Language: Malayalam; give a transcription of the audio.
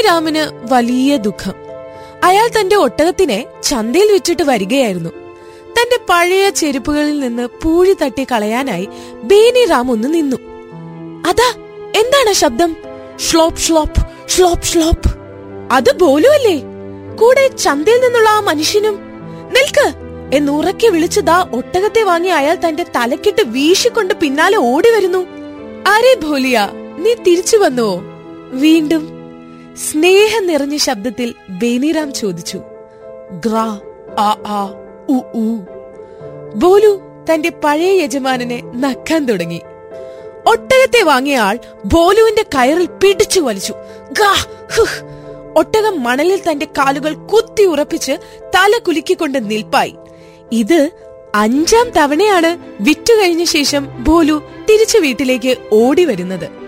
ബേനിരാമന് വലിയ ദുഃഖം അയാൾ തന്റെ ഒട്ടകത്തിനെ ചന്തയിൽ വിറ്റിട്ട് വരികയായിരുന്നു തന്റെ പഴയ ചെരുപ്പുകളിൽ നിന്ന് പൂഴി തട്ടി കളയാനായി ബേനിറാം ഒന്ന് നിന്നു അതാ എന്താണ് ശബ്ദം ഷ്ലോപ്പ് ഷ്ലോപ്പ് ഷ്ലോപ്പ് ഷ്ലോപ്പ് അത് ബോലുവല്ലേ കൂടെ ചന്തയിൽ നിന്നുള്ള ആ മനുഷ്യനും നിൽക്ക് എന്നുറക്കെ വിളിച്ചതാ ഒട്ടകത്തെ വാങ്ങി അയാൾ തന്റെ തലക്കിട്ട് വീശിക്കൊണ്ട് പിന്നാലെ ഓടി വരുന്നു അരെ ഭോലിയ നീ തിരിച്ചു വന്നുവോ വീണ്ടും സ്നേഹം നിറഞ്ഞ ശബ്ദത്തിൽ ബേനിറാം ചോദിച്ചു ഗ്രാ ആ ആ ഉ ഊ ബോലു തന്റെ പഴയ യജമാനനെ നക്കാൻ തുടങ്ങി ഒട്ടകത്തെ വാങ്ങിയ ആൾ ബോലുവിന്റെ കയറിൽ പിടിച്ചു വലിച്ചു ഗാ ഹുഹ്. ഒട്ടകം മണലിൽ തന്റെ കാലുകൾ കുത്തി ഉറപ്പിച്ച് തല കുലുക്കിക്കൊണ്ട് നിൽപ്പായി ഇത് അഞ്ചാം തവണയാണ് വിറ്റുകഴിഞ്ഞ ശേഷം ബോലു തിരിച്ചു വീട്ടിലേക്ക് ഓടി വരുന്നത്